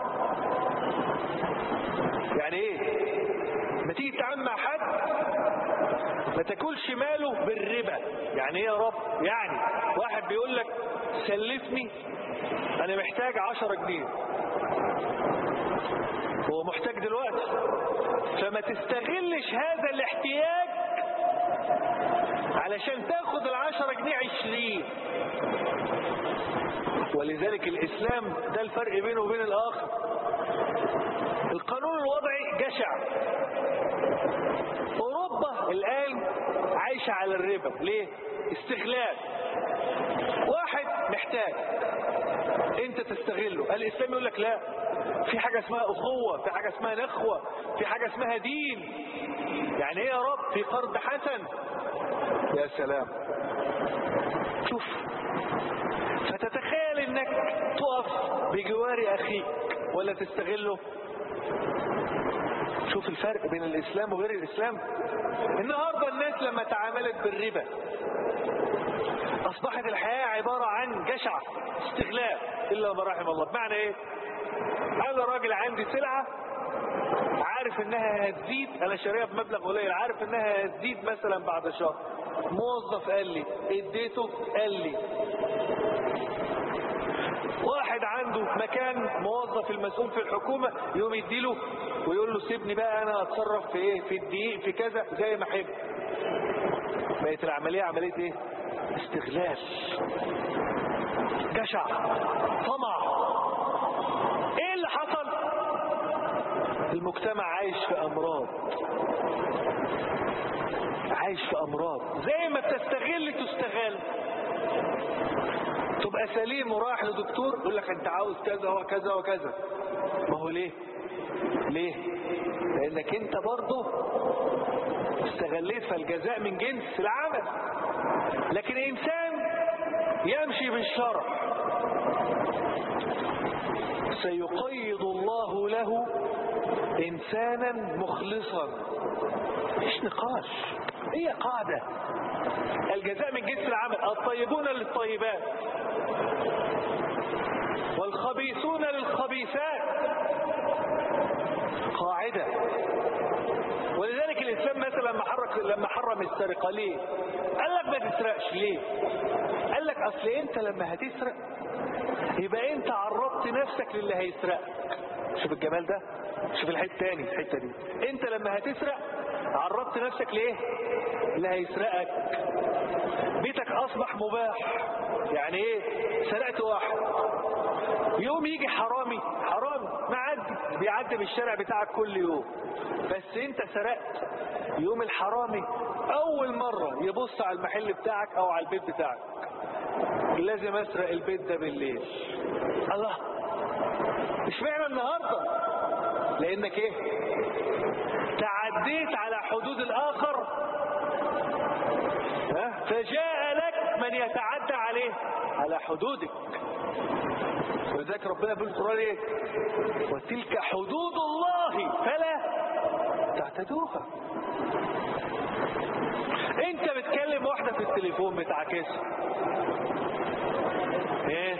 Speaker 1: يعني ايه ما تيجي تتعامل مع حد ما تاكلش ماله بالربا يعني ايه يا رب يعني واحد بيقول لك سلفني انا محتاج 10 جنيه هو محتاج دلوقتي فما تستغلش هذا الاحتياج علشان تاخد العشرة جنيه عشرين ولذلك الإسلام ده الفرق بينه وبين الآخر القانون الوضعي جشع أوروبا الآن عايشة على الربا ليه؟ استغلال واحد محتاج انت تستغله الاسلام يقول لك لا في حاجة اسمها اخوة في حاجة اسمها نخوة في حاجة اسمها دين يعني ايه يا رب في قرض حسن يا سلام شوف فتتخيل انك تقف بجوار اخيك ولا تستغله شوف الفرق بين الاسلام وغير الاسلام النهاردة الناس لما تعاملت بالربا اصبحت الحياة عبارة عن جشع استغلال الا ما رحم الله بمعنى ايه انا راجل عندي سلعة عارف انها هتزيد انا شاريها بمبلغ قليل عارف انها هتزيد مثلا بعد شهر موظف قال لي اديته قال لي واحد عنده مكان موظف المسؤول في الحكومة يقوم يديله ويقول له سيبني بقى انا اتصرف في ايه في الدقيق في كذا زي ما احب بقت العملية عملية ايه استغلال جشع طمع ايه اللي حصل المجتمع عايش في امراض عايش في امراض زي ما بتستغل تستغل تبقى سليم ورايح لدكتور يقول لك انت عاوز كذا وكذا وكذا ما هو ليه ليه لانك انت برضه استغليت فالجزاء من جنس العمل لكن انسان يمشي بالشرع سيقيض الله له انسانا مخلصا مفيش نقاش هي قاعدة الجزاء من جنس العمل الطيبون للطيبات والخبيثون للخبيثات قاعدة ولذلك الإسلام مثلا لما حرك لما حرم السرقة ليه قال لك ما تسرقش ليه قال لك أصل أنت لما هتسرق يبقى أنت عرضت نفسك للي هيسرقك شوف الجمال ده شوف الحته الثاني الحته دي انت لما هتسرق عرضت نفسك لايه اللي هيسرقك بيتك اصبح مباح يعني ايه سرقت واحد يوم يجي حرامي حرامي معدي بيعدي بالشارع بتاعك كل يوم بس انت سرقت يوم الحرامي اول مرة يبص على المحل بتاعك او على البيت بتاعك لازم اسرق البيت ده بالليل الله مش معنى النهاردة لانك ايه تعديت على حدود الاخر ها فجاء لك من يتعدى عليه على حدودك ولذلك ربنا بيقول القرآن ايه وتلك حدود الله فلا تعتدوها انت بتكلم واحدة في التليفون بتعكسها ايه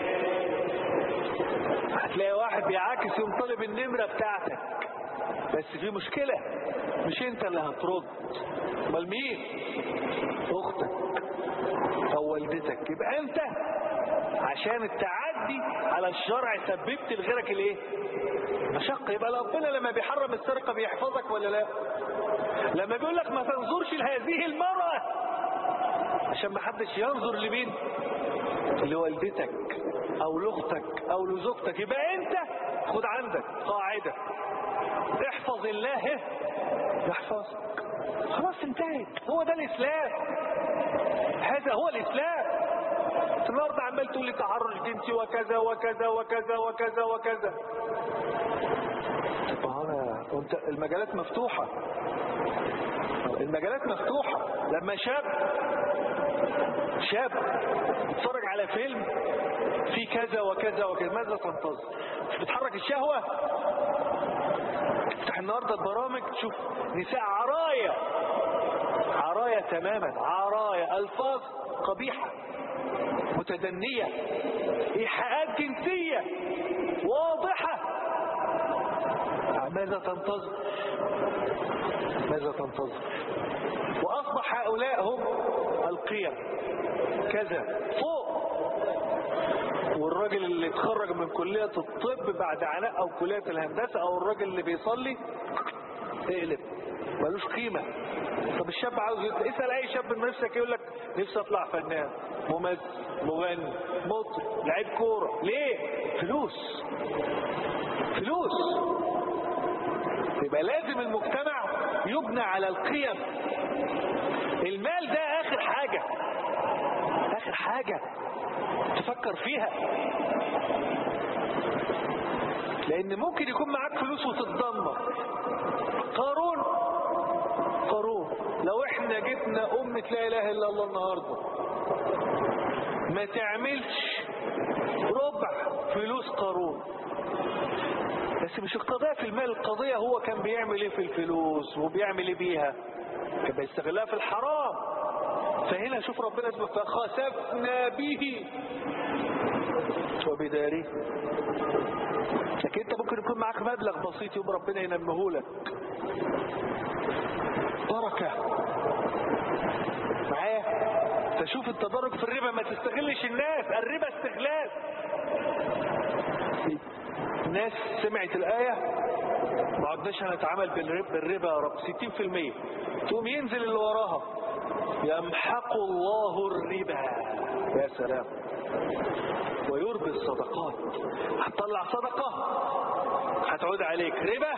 Speaker 1: هتلاقي واحد بيعاكس يوم طالب النمرة بتاعتك بس في مشكلة مش انت اللي هترد امال مين اختك او والدتك يبقى انت عشان التعدي على الشرع سببت لغيرك الايه مشقة يبقى ربنا لما بيحرم السرقة بيحفظك ولا لا لما بيقول لك ما تنظرش لهذه المرأة عشان ما حدش ينظر لمين لوالدتك او لاختك او لزوجتك يبقى انت خد عندك قاعدة احفظ الله يحفظك خلاص انتهت هو ده الاسلام هذا هو الاسلام النهارده عمال تقول لي تحرش جنسي وكذا وكذا وكذا وكذا وكذا طب انا وانت المجالات مفتوحة المجالات مفتوحة لما شاب شاب يتفرج على فيلم في كذا وكذا وكذا ماذا تنتظر مش بتحرك الشهوة تفتح النهاردة البرامج تشوف نساء عراية عراية تماما عراية ألفاظ قبيحة متدنية إيحاءات جنسية واضحة ماذا تنتظر ماذا تنتظر وأصبح هؤلاء هم القيم كذا فوق والراجل اللي اتخرج من كلية الطب بعد عناء او كلية الهندسة او الراجل اللي بيصلي اقلب ملوش قيمة طب الشاب عاوز اسأل اي شاب من نفسك يقول لك نفسي اطلع فنان ممثل مغني مطرب لعيب كورة ليه فلوس فلوس يبقى لازم المجتمع يبنى على القيم المال ده اخر حاجة اخر حاجة تفكر فيها لان ممكن يكون معاك فلوس وتتدمر قارون قارون لو احنا جبنا امة لا اله الا الله النهاردة ما تعملش ربع فلوس قارون بس مش القضية في المال القضية هو كان بيعمل ايه في الفلوس وبيعمل ايه بيها كان بيستغلها في الحرام فهنا شوف ربنا اسمه فخسفنا به وبداره لكن انت ممكن يكون معاك مبلغ بسيط يوم ربنا ينمهولك بركة معايا تشوف التدرج في الربا ما تستغلش الناس الربا استغلال الناس سمعت الآية ما عدناش هنتعامل بالربا يا رب 60% تقوم ينزل اللي وراها يمحق الله الربا يا سلام ويربي الصدقات هتطلع صدقة هتعود عليك ربا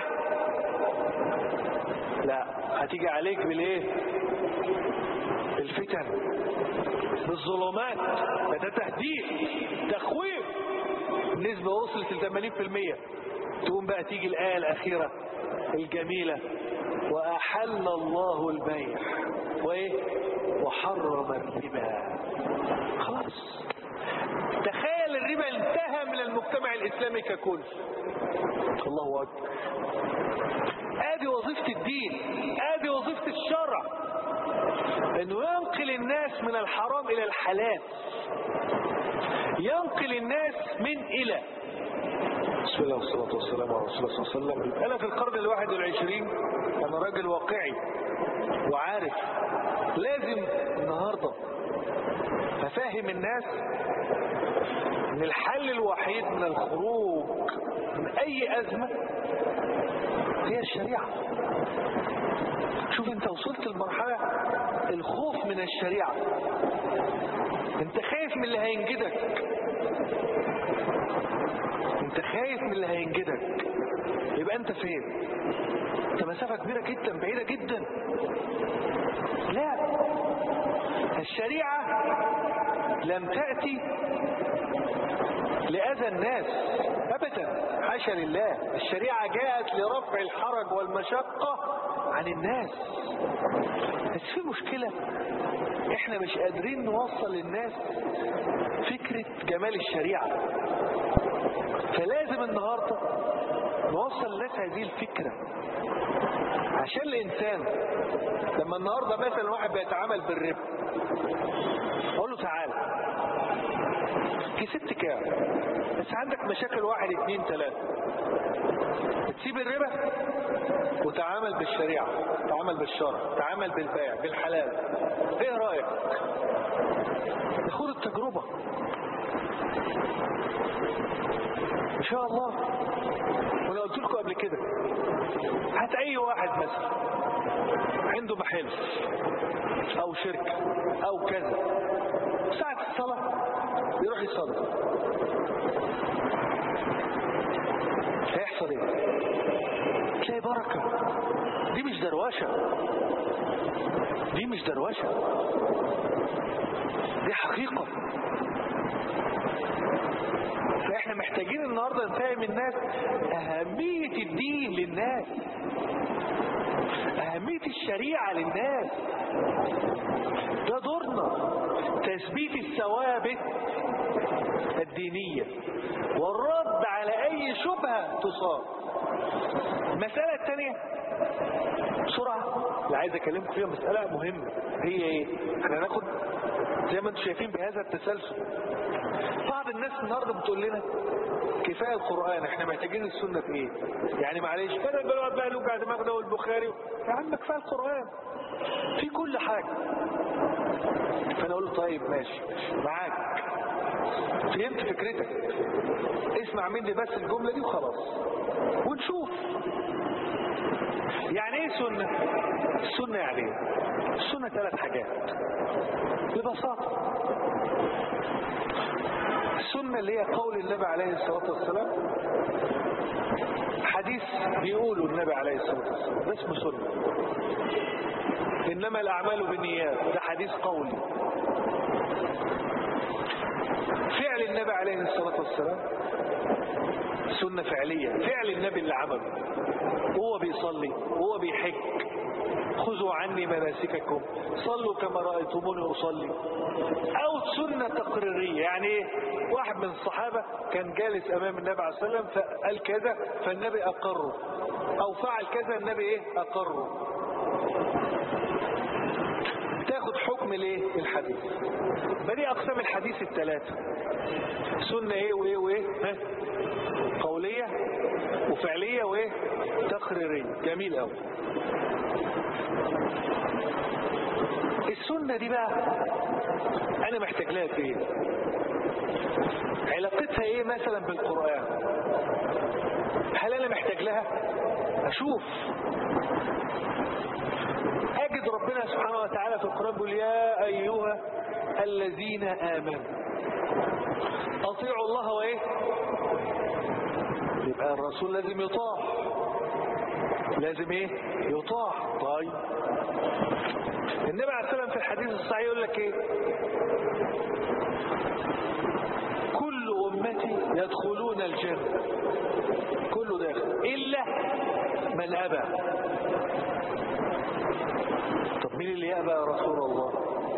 Speaker 1: لا هتيجي عليك بالايه بالفتن بالظلمات ده تهديد تخويف النسبة وصلت ل 80% تقوم بقى تيجي الآية الأخيرة الجميلة وأحل الله البيع وإيه وحرم الربا خلاص تخيل الربا انتهى من المجتمع الإسلامي ككل الله أكبر ادي وظيفة الدين ادي وظيفة الشرع انه ينقل الناس من الحرام الى الحلال ينقل الناس من الى بسم الله والصلاة والسلام على رسول الله صلى الله عليه وسلم انا في القرن الواحد والعشرين انا راجل واقعي وعارف لازم النهاردة افهم الناس ان الحل الوحيد من الخروج من اي ازمة هي الشريعة شوف انت وصلت لمرحلة الخوف من الشريعة انت خايف من اللي هينجدك انت خايف من اللي هينجدك يبقى انت فين انت مسافة كبيرة جدا بعيدة جدا لا الشريعة لم تأتي لأذى الناس أبدا حاشا لله الشريعة جاءت لرفع الحرج والمشقة عن الناس بس في مشكلة احنا مش قادرين نوصل للناس فكرة جمال الشريعة فلازم النهاردة نوصل للناس هذه الفكرة عشان الإنسان لما النهاردة مثلا واحد بيتعامل بالربا أقول له تعالى كسبت كام بس عندك مشاكل واحد اتنين تلاتة تسيب الربا وتعامل بالشريعة تعامل بالشرع تعامل بالبيع بالحلال ايه رأيك خد التجربة ان شاء الله وانا قلت لكم قبل كده هات اي واحد مثلا عنده محل او شركة او كذا ساعة الصلاة يروح يصلي هيحصل ايه تلاقي بركة دي مش درواشة دي مش درواشة دي حقيقة فاحنا محتاجين النهاردة نفهم الناس اهمية الدين للناس اهمية الشريعة للناس ده دورنا تثبيت الثوابت الدينية والرد على اي شبهة تصاب المسألة الثانية بسرعة اللي عايز اكلمكم فيها مسألة مهمة هي ايه احنا هناخد زي ما انتم شايفين بهذا التسلسل بعض الناس النهاردة بتقول لنا كفاية القرآن احنا محتاجين السنة في ايه يعني معلش بدل بنقعد بقى نوجع دماغنا والبخاري يا عم كفاية القرآن في كل حاجة فانا اقول له طيب ماشي معاك فهمت فكرتك اسمع مني بس الجملة دي وخلاص ونشوف يعني ايه سنة السنة يعني ايه السنة ثلاث حاجات ببساطة السنة اللي هي قول النبي عليه الصلاة والسلام حديث بيقوله النبي عليه الصلاة والسلام ده اسمه سنة إنما الأعمال بالنيات ده حديث قولي فعل النبي عليه الصلاة والسلام سنة فعلية فعل النبي اللي عمله هو بيصلي هو بيحج خذوا عني مناسككم صلوا كما رأيتموني أصلي أو سنة تقريرية يعني إيه؟ واحد من الصحابة كان جالس أمام النبي عليه الصلاة والسلام فقال كذا فالنبي أقره أو فعل كذا النبي إيه أقره تاخد حكم الايه الحديث بدي اقسام الحديث الثلاثه سنه ايه وايه وايه ها قوليه وفعليه وايه تقريريه جميل قوي السنه دي بقى انا محتاج لها في ايه علاقتها ايه مثلا بالقران هل انا محتاج لها اشوف اجد ربنا سبحانه وتعالى في القرآن بيقول يا ايها الذين امنوا اطيعوا الله وايه يبقى الرسول لازم يطاع لازم ايه يطاع طيب النبي عليه السلام في الحديث الصحيح يقول لك ايه كل امتي يدخلون الجنه كله داخل الا من ابى طب مين اللي يأبى يا رسول الله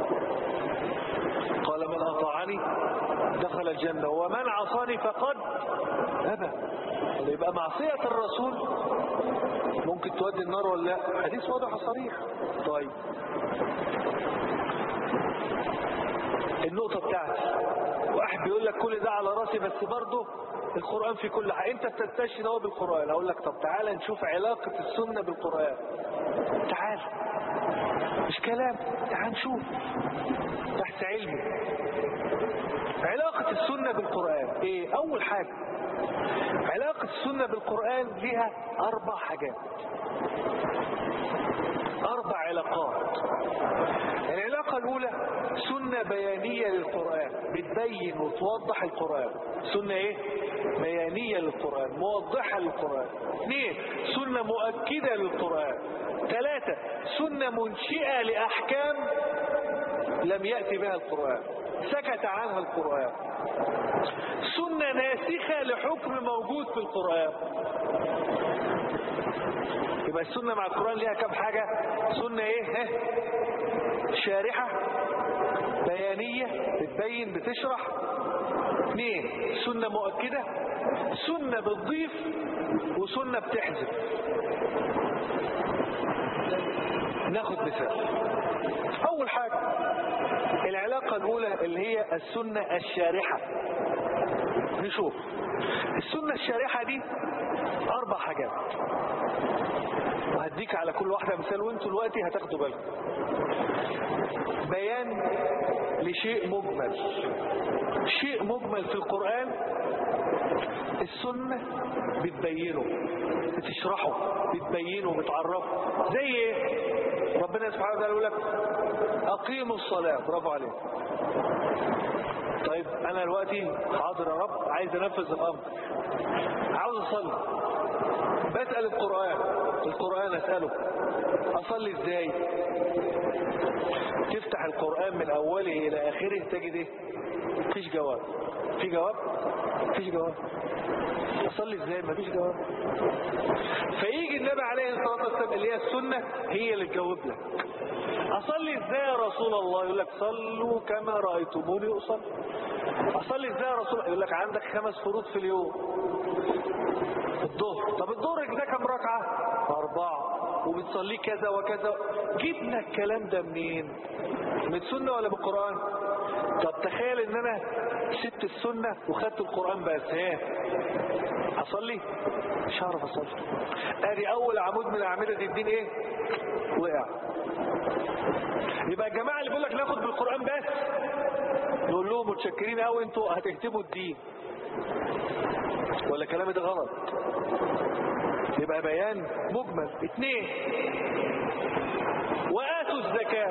Speaker 1: قال من أطاعني دخل الجنة ومن عصاني فقد أبى يبقى معصية الرسول ممكن تودي النار ولا لا حديث واضح وصريح طيب النقطة بتاعتي واحد بيقول لك كل ده على راسي بس برضه القرآن في كل حاجة انت بتستشهد هو بالقرآن اقول لك طب تعالى نشوف علاقة السنة بالقرآن تعال مش كلام تعال نشوف تحت علمي علاقة السنة بالقرآن ايه اول حاجة علاقة السنة بالقرآن لها اربع حاجات اربع علاقات العلاقة الاولى سنة بيانية للقرآن بتبين وتوضح القرآن سنة ايه بيانية للقرآن موضحة للقرآن اثنين سنة مؤكدة للقرآن ثلاثة سنة منشئة لأحكام لم يأتي بها القرآن سكت عنها القرآن سنة ناسخة لحكم موجود في القرآن يبقى السنة مع القرآن ليها كم حاجة سنة ايه ها؟ شارحة بيانية بتبين بتشرح اثنين سنة مؤكدة سنة بتضيف وسنة بتحذف ناخد مثال اول حاجة العلاقة الاولى اللي هي السنة الشارحة نشوف السنة الشارحة دي اربع حاجات وهديك على كل واحدة مثال وانتوا دلوقتي هتاخدوا بالكم بيان لشيء مجمل شيء مجمل في القرآن السنة بتبينه بتشرحه بتبينه بتعرفه زي ايه ربنا سبحانه وتعالى يقول لك اقيموا الصلاة برافو عليك طيب انا دلوقتي حاضر يا رب عايز انفذ الامر عاوز اصلي بسأل القرآن القرآن اسأله اصلي ازاي تفتح القرآن من اوله الى اخره تجد ايه مفيش جواب في جواب مفيش جواب اصلي ازاي مفيش جواب فيجي النبي عليه الصلاه والسلام اللي هي السنه هي اللي تجاوب لك اصلي ازاي يا رسول الله يقول لك صلوا كما رايتموني اصلي اصلي ازاي يا رسول الله يقول لك عندك خمس فروض في اليوم الظهر طب الظهر ده كم ركعه اربعه وبتصليه كذا وكذا جبنا الكلام ده منين من السنه ولا من القران طب تخيل ان انا سبت السنة وخدت القرآن بس ها اصلي مش هعرف اصلي ادي اول عمود من اعمدة الدين ايه وقع يبقى الجماعة اللي بيقول لك ناخد بالقرآن بس نقول لهم متشكرين قوي انتوا هتكتبوا الدين ولا كلامي ده غلط يبقى بيان مجمل اثنين وآتوا الزكاة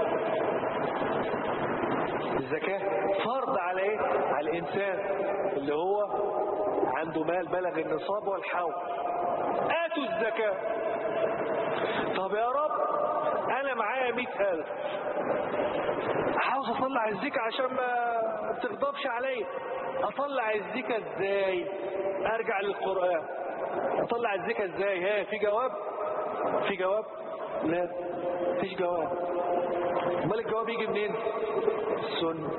Speaker 1: الزكاة فرض على ايه على الانسان اللي هو عنده مال بلغ النصاب والحول آتوا الزكاة طب يا رب انا معايا مئة الف عاوز اطلع الزكاة عشان ما تغضبش عليا اطلع الزكاة ازاي ارجع للقرآن اطلع الزكاة ازاي ها في جواب في جواب لا فيش جواب امال الجواب يجي منين السنة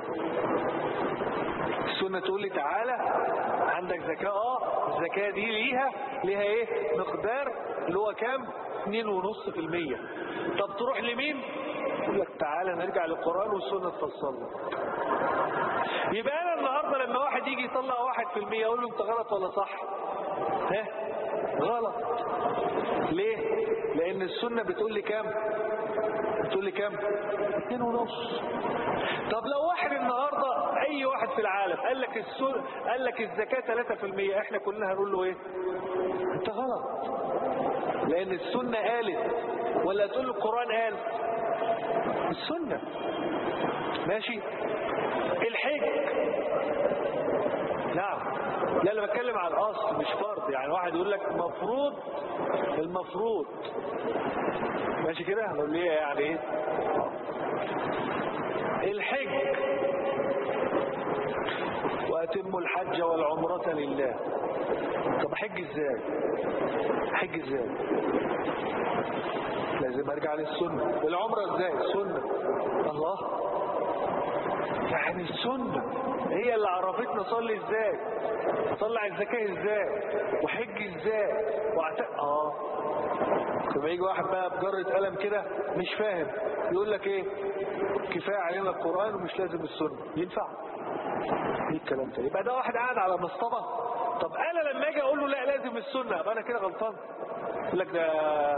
Speaker 1: السنة تقول لي تعالى عندك زكاة اه الزكاة دي ليها ليها ايه مقدار اللي هو كام اتنين ونص في المية طب تروح لمين يقول لك تعالى نرجع للقرآن والسنة تفصلنا يبقى أنا النهاردة لما واحد يجي يطلع واحد في المية أقول له أنت غلط ولا صح ها غلط ليه لأن السنة بتقول لي كام بتقول لي كام اتنين ونص طب لو واحد النهاردة أي واحد في العالم قال لك السن... قال لك الزكاة 3% احنا كلنا هنقول له ايه انت غلط لأن السنة قالت ولا تقول له القرآن قال السنة ماشي الحج نعم لا انا بتكلم على الاصل مش فرض يعني واحد يقول لك مفروض المفروض ماشي كده نقول ليه يعني ايه الحج واتموا الحج والعمرة لله طب حج ازاي حج ازاي لازم ارجع للسنة العمرة ازاي السنة الله يعني السنة هي اللي عرفتنا صلي ازاي طلع الزكاة ازاي وحج ازاي وعت... اه لما يجي واحد بقى بجرة قلم كده مش فاهم يقول لك ايه كفاية علينا القرآن ومش لازم السنة ينفع ايه الكلام ده يبقى ده واحد قاعد على مصطبة طب انا لما اجي اقول له لا لازم السنة ابقى انا كده غلطان يقول لك ده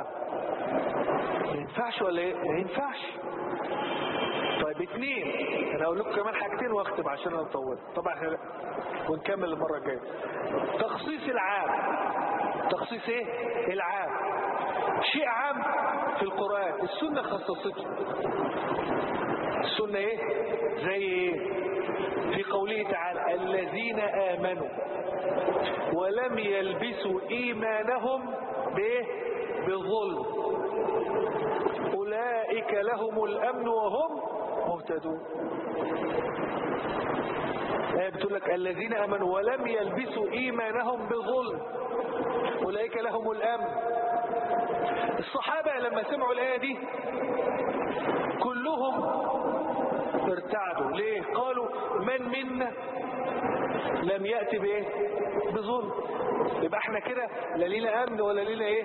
Speaker 1: ما ينفعش ولا ايه ما ينفعش طيب اتنين انا اقول لكم كمان حاجتين واختم عشان انا مطول طبعا احنا ونكمل المره الجايه تخصيص العام تخصيص ايه العام شيء عام في القران السنه خصصته السنه ايه زي ايه في قوله تعالى الذين امنوا ولم يلبسوا ايمانهم بايه بظلم اولئك لهم الامن وهم مهتدون آية بتقول لك الذين امنوا ولم يلبسوا ايمانهم بظلم اولئك لهم الامن الصحابه لما سمعوا الايه دي كلهم ارتعدوا ليه قالوا من منا لم ياتي بايه بظلم يبقى احنا كده لا لينا امن ولا لينا ايه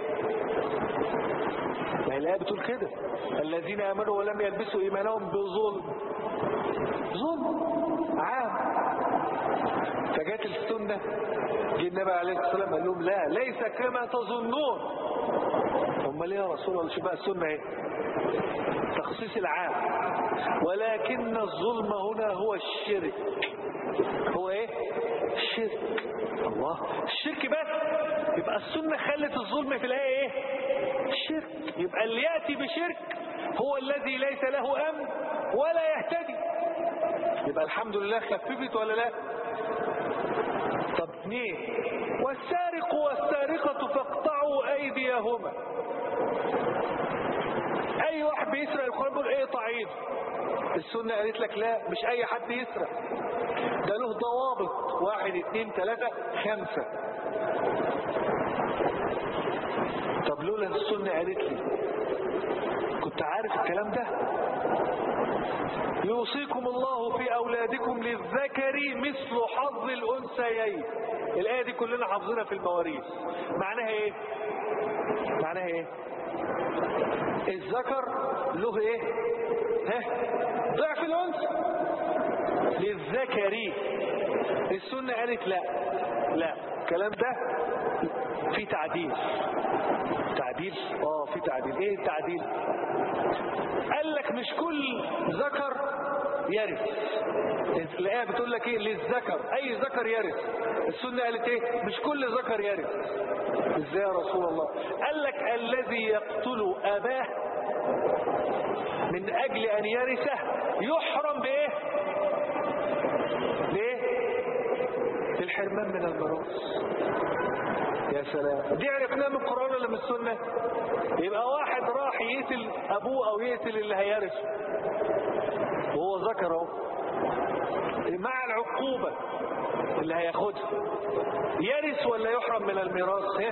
Speaker 1: ما هي الايه بتقول كده الذين امنوا ولم يلبسوا ايمانهم بظلم ظلم عام فجات السنه جه النبي عليه الصلاه والسلام قال لهم لا ليس كما تظنون امال ايه يا رسول الله شو بقى السنه ايه تخصيص العام ولكن الظلم هنا هو الشرك هو ايه الشرك الله الشرك بس يبقى السنه خلت الظلم في الايه ايه الشرك يبقى اللي ياتي بشرك هو الذي ليس له امن ولا يهتدي يبقى الحمد لله خففت ولا لا طب اثنين والسارق والسارقة فاقطعوا ايديهما اي واحد بيسرق القرآن بيقول ايه طعيد السنة قالت لك لا مش اي حد يسرق ده له ضوابط واحد اثنين ثلاثة خمسة طب لولا السنة قالت لي كنت عارف الكلام ده يوصيكم الله في أولادكم للذكر مثل حظ الأنثيين الآية دي كلنا حافظينها في المواريث معناها إيه معناها إيه الذكر له إيه ها ضعف الأنثى للذكر السنة قالت لا لا الكلام ده في تعديل تعديل اه في تعديل ايه التعديل قال لك مش كل ذكر يرث الآية بتقول لك ايه للذكر اي ذكر يرث السنة قالت ايه مش كل ذكر يرث ازاي يا رسول الله قال لك الذي يقتل اباه من اجل ان يرثه يحرم بايه بايه الحرمان من الميراث يا سلام دي عرفناها من القرآن ولا من السنة يبقى واحد راح يقتل أبوه أو يقتل اللي هيرثه وهو ذكر اهو مع العقوبة اللي هياخدها يرث ولا يحرم من الميراث ايه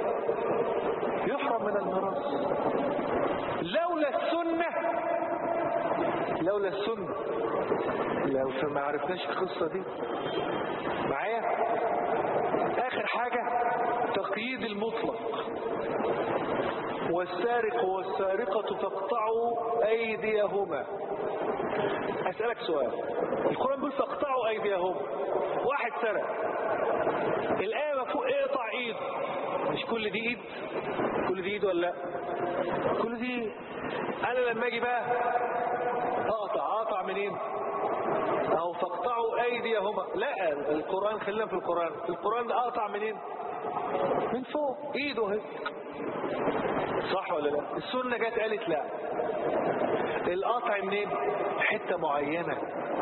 Speaker 1: يحرم من الميراث لولا السنة لولا السنة لو ما عرفناش القصة دي معايا اخر حاجة تقييد المطلق والسارق والسارقة فاقطعوا أيديهما أسألك سؤال القرآن بيقول فاقطعوا أيديهما واحد سرق الآية مفهوم اقطع ايد مش كل دي ايد كل دي ايد ولا لا كل دي ايد انا لما اجي بقى اقطع اقطع منين اهو فاقطعوا ايديهما لا القرآن خلينا في القرآن في القرآن ده اقطع منين من فوق ايده اهي صح ولا لا السنة جت قالت لا القطع منين حتة معينة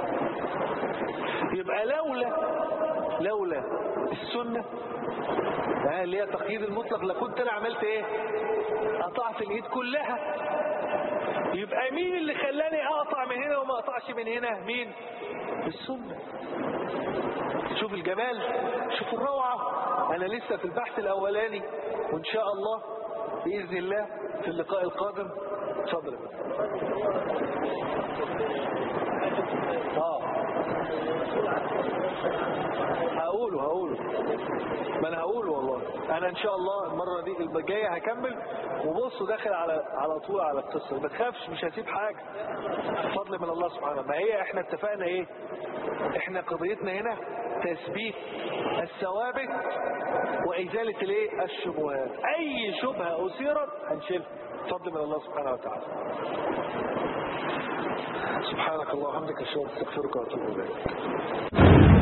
Speaker 1: يبقى لولا لولا السنة آه اللي هي تقييد المطلق لكنت انا عملت ايه قطعت الايد كلها يبقى مين اللي خلاني اقطع من هنا وما اقطعش من هنا مين السنة شوف الجمال شوف الروعة انا لسه في البحث الاولاني وان شاء الله باذن الله في اللقاء القادم اتفضل اه هقوله هقوله ما انا هقوله والله انا ان شاء الله المره دي الجايه هكمل وبصوا داخل على على طول على القصه ما تخافش مش هسيب حاجه فضل من الله سبحانه ما هي احنا اتفقنا ايه احنا قضيتنا هنا تثبيت الثوابت وازاله الايه الشبهات اي شبهه اثيرت هنشيلها فضل من الله سبحانه وتعالى سبحانك اللهم وبحمدك اشهد ان لا اله الا انت استغفرك واتوب اليك